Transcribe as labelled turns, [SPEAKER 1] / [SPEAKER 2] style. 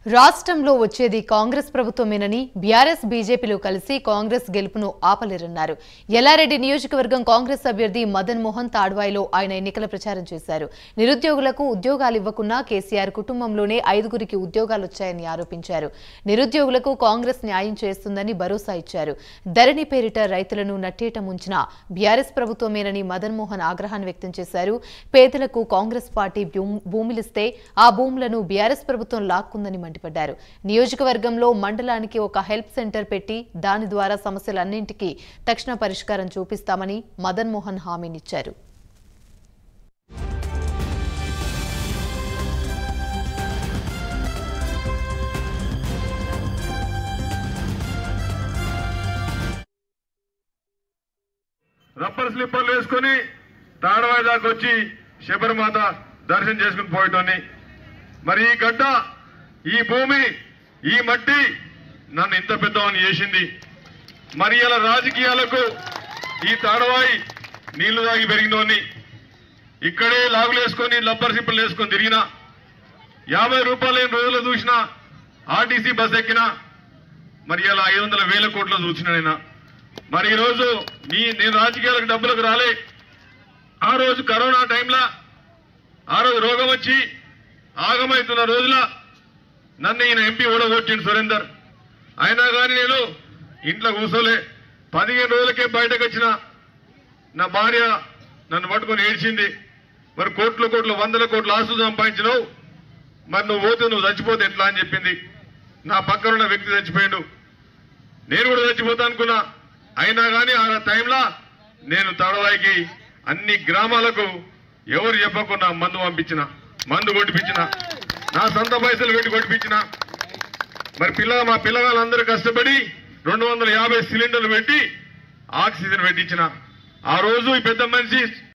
[SPEAKER 1] రాష్ట్రంలో వచ్చేది కాంగ్రెస్ ప్రభుత్వమేనని బీఆర్ఎస్ బీజేపీలు కలిసి కాంగ్రెస్ గెలుపును ఆపలేరన్నారు ఎల్లారెడ్డి నియోజకవర్గం కాంగ్రెస్ అభ్యర్థి మదన్ మోహన్ తాడ్వాయిలో ఆయన ఎన్నికల ప్రచారం చేశారు నిరుద్యోగులకు ఉద్యోగాలు ఇవ్వకున్నా కేసీఆర్ కుటుంబంలోనే ఐదుగురికి ఉద్యోగాలు వచ్చాయని ఆరోపించారు నిరుద్యోగులకు కాంగ్రెస్ న్యాయం చేస్తుందని భరోసా ఇచ్చారు ధరణి పేరిట రైతులను నట్టేట ముంచిన బీఆర్ఎస్ ప్రభుత్వమేనని మదన్ మోహన్ ఆగ్రహాన్ని వ్యక్తం చేశారు పేదలకు కాంగ్రెస్ పార్టీ భూ- భూములిస్తే ఆ భూములను బీఆర్ఎస్ ప్రభుత్వం లాక్కుందని మండిపడ్డారు నియోజకవర్గంలో మండలానికి ఒక హెల్ప్ సెంటర్ పెట్టి దాని ద్వారా సమస్యలన్నింటికీ తక్షణ పరిష్కారం చూపిస్తామని మదన్ మోహన్ హామీనిచ్చారు
[SPEAKER 2] రబ్బర్ స్లిప్పర్లు వేసుకొని తాడవాయి దాకా వచ్చి శబరిమాత దర్శనం చేసుకుని పోయేటోని మరి ఈ గడ్డ ఈ భూమి ఈ మట్టి నన్ను ఇంత పెద్దవాడిని చేసింది మరి ఇలా రాజకీయాలకు ఈ తాడవాయి నీళ్లు తాగి పెరిగినోని ఇక్కడే లాగులు వేసుకొని లబ్బర్ సిప్పలు వేసుకొని తిరిగినా యాభై రూపాయలు ఏం రోజులు చూసినా ఆర్టీసీ బస్ ఎక్కినా మరి ఇలా ఐదు వందల వేల కోట్లు చూసిన నేను మరి ఈరోజు నీ నేను రాజకీయాలకు డబ్బులకు రాలే ఆ రోజు కరోనా టైంలో ఆ రోజు రోగం వచ్చి ఆగమవుతున్న రోజుల నన్ను ఈయన ఎంపీ ఓడగొట్టిండు సురేందర్ అయినా కానీ నేను ఇంట్లో కూర్చోలే పదిహేను రోజులకే బయటకు వచ్చిన నా భార్య నన్ను పట్టుకొని ఏడ్చింది మరి కోట్ల కోట్ల వందల కోట్ల ఆస్తులు సంపాదించినావు మరి నువ్వు పోతే నువ్వు చచ్చిపోతే ఎట్లా అని చెప్పింది నా పక్కన ఉన్న వ్యక్తి చచ్చిపోయాడు నేను కూడా చచ్చిపోతా అనుకున్నా అయినా కానీ ఆ టైంలో నేను తడవాయికి అన్ని గ్రామాలకు ఎవరు చెప్పకుండా మందు పంపించిన మందు కొట్టిపించిన నా సొంత పైసలు పెట్టి కొట్టిపించిన మరి పిల్ల మా పిల్లగాళ్ళందరూ కష్టపడి రెండు వందల యాభై సిలిండర్లు పెట్టి ఆక్సిజన్ పెట్టించిన ఆ రోజు ఈ పెద్ద మనిషి